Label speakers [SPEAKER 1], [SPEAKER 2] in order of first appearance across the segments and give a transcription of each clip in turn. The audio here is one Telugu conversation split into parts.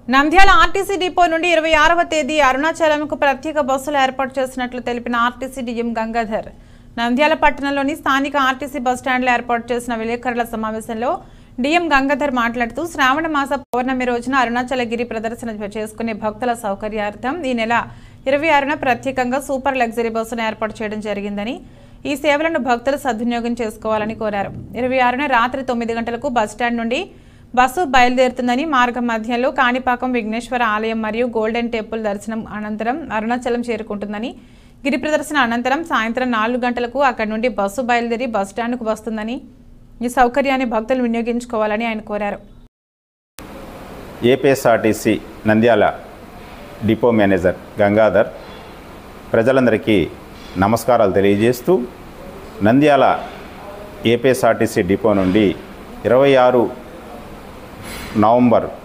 [SPEAKER 1] నంద్యాల ఆర్టీసీ డిపో నుండి ఇరవై ఆరవ తేదీ అరుణాచలంకు ప్రత్యేక బస్సులు ఏర్పాటు చేసినట్లు తెలిపిన ఆర్టీసీ డిఎం గంగాధర్ నంద్యాల పట్టణంలోని స్థానిక ఆర్టీసీ బస్టాండ్లో ఏర్పాటు చేసిన విలేకరుల సమావేశంలో డిఎం గంగాధర్ మాట్లాడుతూ శ్రావణ మాస పౌర్ణమి రోజున అరుణాచలగిరి ప్రదర్శన చేసుకునే భక్తుల సౌకర్యార్థం ఈ నెల ఇరవై ఆరున ప్రత్యేకంగా సూపర్ లగ్జరీ బస్సును ఏర్పాటు చేయడం జరిగిందని ఈ సేవలను భక్తులు సద్వినియోగం చేసుకోవాలని కోరారు ఇరవై ఆరున రాత్రి తొమ్మిది గంటలకు బస్టాండ్ నుండి బస్సు బయలుదేరుతుందని మార్గ మధ్యంలో కాణిపాకం విఘ్నేశ్వర ఆలయం మరియు గోల్డెన్ టెంపుల్ దర్శనం అనంతరం అరుణాచలం చేరుకుంటుందని గిరి ప్రదర్శన అనంతరం సాయంత్రం నాలుగు గంటలకు అక్కడి నుండి బస్సు బయలుదేరి బస్టాండ్కు వస్తుందని ఈ సౌకర్యాన్ని భక్తులు వినియోగించుకోవాలని ఆయన కోరారు
[SPEAKER 2] ఏపీఎస్ఆర్టీసీ నంద్యాల డిపో మేనేజర్ గంగాధర్ ప్రజలందరికీ నమస్కారాలు తెలియజేస్తూ నంద్యాల ఏపీఎస్ఆర్టీసీ డిపో నుండి ఇరవై ఆరు నవంబర్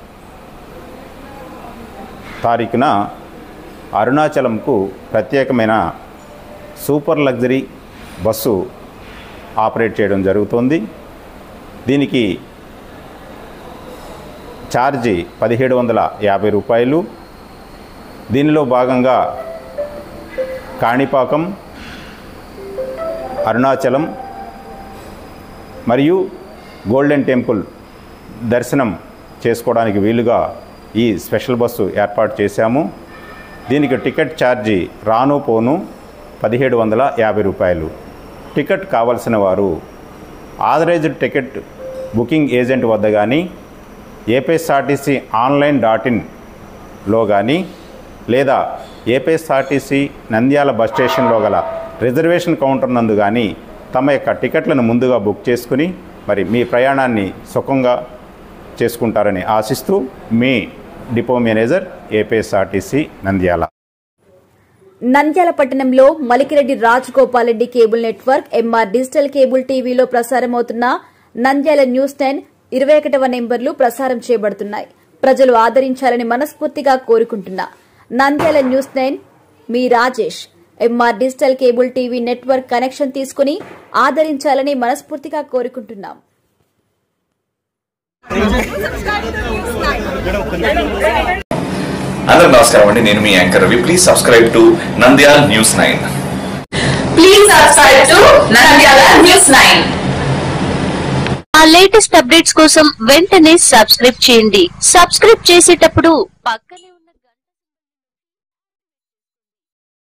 [SPEAKER 2] తారీఖున అరుణాచలంకు ప్రత్యేకమైన సూపర్ లగ్జరీ బస్సు ఆపరేట్ చేయడం జరుగుతుంది దీనికి ఛార్జీ పదిహేడు వందల యాభై రూపాయలు దీనిలో భాగంగా కాణిపాకం అరుణాచలం మరియు గోల్డెన్ టెంపుల్ దర్శనం చేసుకోవడానికి వీలుగా ఈ స్పెషల్ బస్సు ఏర్పాటు చేశాము దీనికి టికెట్ ఛార్జీ రాను పోను పదిహేడు వందల యాభై రూపాయలు టికెట్ కావలసిన వారు ఆథరైజ్డ్ టికెట్ బుకింగ్ ఏజెంట్ వద్ద కానీ ఏపీఎస్ఆర్టీసీ ఆన్లైన్ డాట్ ఇన్లో కానీ లేదా ఏపీఎస్ఆర్టీసీ నంద్యాల బస్ స్టేషన్లో గల రిజర్వేషన్ కౌంటర్ నందు కానీ తమ యొక్క టికెట్లను ముందుగా బుక్ చేసుకుని మరి మీ ప్రయాణాన్ని సుఖంగా చేసుకుంటారని ఆశిస్తూ మీ డిపో మేనేజర్ ఏపీఎస్ఆర్టీసీ నంద్యాల
[SPEAKER 3] నంద్యాల పట్టణంలో Malikireddy Rajagopal Reddy cable network MR digital cable టీవీలో ప్రసారమవుతున్న నంద్యాల న్యూస్ టెన్ ఇరవై ఒకటవ నెంబర్లు ప్రసారం చేయబడుతున్నాయి ప్రజలు ఆదరించాలని మనస్ఫూర్తిగా కోరుకుంటున్నా నంద్యాల న్యూస్ టెన్ మీ Rajesh MR digital cable TV network connection తీసుకుని ఆదరించాలని మనస్ఫూర్తిగా కోరుకుంటున్నాం
[SPEAKER 4] అందరూ నమస్కారం అండి నేను మీ anchor Ravi please subscribe to Nandyal news nine
[SPEAKER 5] Please subscribe to Nandyala News 9.
[SPEAKER 6] ఆ లేటెస్ట్ అప్డేట్స్ కోసం వెంటనే సబ్స్క్రైబ్ చేయండి సబ్స్క్రైబ్ చేసేటప్పుడు పక్కనే ఉన్న